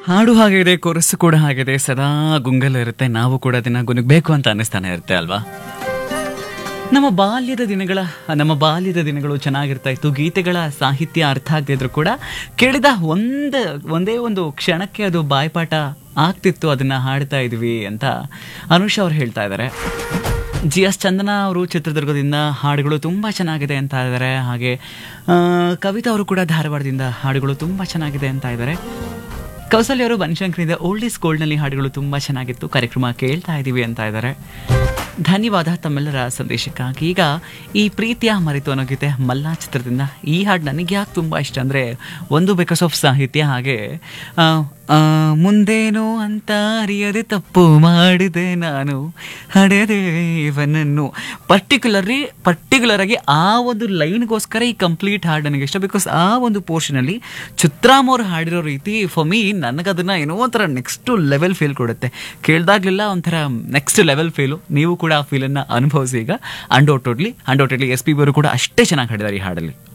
ಹಾಡು ಹಾಗಿದೆ ಕೊರಸು ಕೂಡ ಹಾಗಿದೆ ಸದಾ ಗುಂಗಲ್ ಇರುತ್ತೆ ನಾವು ಕೂಡ ಅದನ್ನ ಗುನುಗ್ಬೇಕು ಅಂತ ಅನ್ನಿಸ್ತಾನೆ ಇರುತ್ತೆ ಅಲ್ವಾ ನಮ್ಮ ಬಾಲ್ಯದ ದಿನಗಳ ನಮ್ಮ ಬಾಲ್ಯದ ದಿನಗಳು ಚೆನ್ನಾಗಿರ್ತಾ ಇತ್ತು ಗೀತೆಗಳ ಸಾಹಿತ್ಯ ಅರ್ಥ ಆಗದಿದ್ರು ಕೂಡ ಕೇಳಿದ ಒಂದ್ ಒಂದೇ ಒಂದು ಕ್ಷಣಕ್ಕೆ ಅದು ಬಾಯ್ಪಾಠ ಆಗ್ತಿತ್ತು ಅದನ್ನ ಹಾಡ್ತಾ ಇದ್ವಿ ಅಂತ ಅನುಷ್ ಅವ್ರು ಹೇಳ್ತಾ ಇದ್ದಾರೆ ಜಿ ಎಸ್ ಚಂದನ ಅವರು ಚಿತ್ರದುರ್ಗದಿಂದ ಹಾಡುಗಳು ತುಂಬ ಚೆನ್ನಾಗಿದೆ ಅಂತ ಇದ್ದಾರೆ ಹಾಗೆ ಆ, ಕವಿತಾ ಅವರು ಕೂಡ ಧಾರವಾಡದಿಂದ ಹಾಡುಗಳು ತುಂಬ ಚೆನ್ನಾಗಿದೆ ಅಂತ ಇದ್ದಾರೆ ಕೌಸಲ್ಯ ಅವರು ಬನಶಂಕರಿಂದ ಓಲ್ಡ್ ಈಸ್ ಗೋಲ್ಡ್ನಲ್ಲಿ ಹಾಡುಗಳು ತುಂಬ ಚೆನ್ನಾಗಿತ್ತು ಕಾರ್ಯಕ್ರಮ ಕೇಳ್ತಾ ಇದ್ದೀವಿ ಅಂತ ಇದ್ದಾರೆ ಧನ್ಯವಾದ ತಮ್ಮೆಲ್ಲರ ಸಂದೇಶಕ್ಕಾಗಿ ಈಗ ಈ ಪ್ರೀತಿಯ ಮರೆತು ಅನ್ನೋ ಗೀತೆ ಮಲ್ಲ ಚಿತ್ರದಿಂದ ಈ ಹಾಡು ನನಗೆ ಯಾಕೆ ತುಂಬ ಇಷ್ಟ ಅಂದರೆ ಒಂದು ಬಿಕಾಸ್ ಆಫ್ ಸಾಹಿತ್ಯ ಹಾಗೆ ಆ, ಆ, ಮುಂದೇನೋ ಅಂತ ಅರಿಯದೆ ತಪ್ಪು ಮಾಡಿದೆ ನಾನು ಹಡೆದೆ ಇವನನ್ನು ಪರ್ಟಿಕ್ಯುಲರ್ಲಿ ಪರ್ಟಿಕ್ಯುಲರ್ ಆಗಿ ಆ ಒಂದು ಲೈನ್ಗೋಸ್ಕರ ಈ ಕಂಪ್ಲೀಟ್ ಹಾಡು ನನಗೆ ಇಷ್ಟ ಬಿಕಾಸ್ ಆ ಒಂದು ಪೋರ್ಷನಲ್ಲಿ ಚಿತ್ರಾಮ್ ಅವ್ರು ಹಾಡಿರೋ ರೀತಿ ಫಾರ್ ಮೀ ನನಗದನ್ನ ಏನೋ ಒಂಥರ ನೆಕ್ಸ್ಟ್ ಲೆವೆಲ್ ಫೀಲ್ ಕೊಡುತ್ತೆ ಕೇಳ್ದಾಗ್ಲೆಲ್ಲ ಒಂಥರ ನೆಕ್ಸ್ಟ್ ಲೆವೆಲ್ ಫೀಲು ನೀವು ಕೂಡ ಆ ಫೀಲನ್ನು ಅನುಭವಿಸಿ ಈಗ ಅಂಡೋಟೋಡ್ಲಿ ಅಂಡೋಟೋಡ್ಲಿ ಎಸ್ ಪಿ ಅವರು ಕೂಡ ಅಷ್ಟೇ ಚೆನ್ನಾಗಿ ಹಾಡಿದ್ದಾರೆ ಈ ಹಾಡಲ್ಲಿ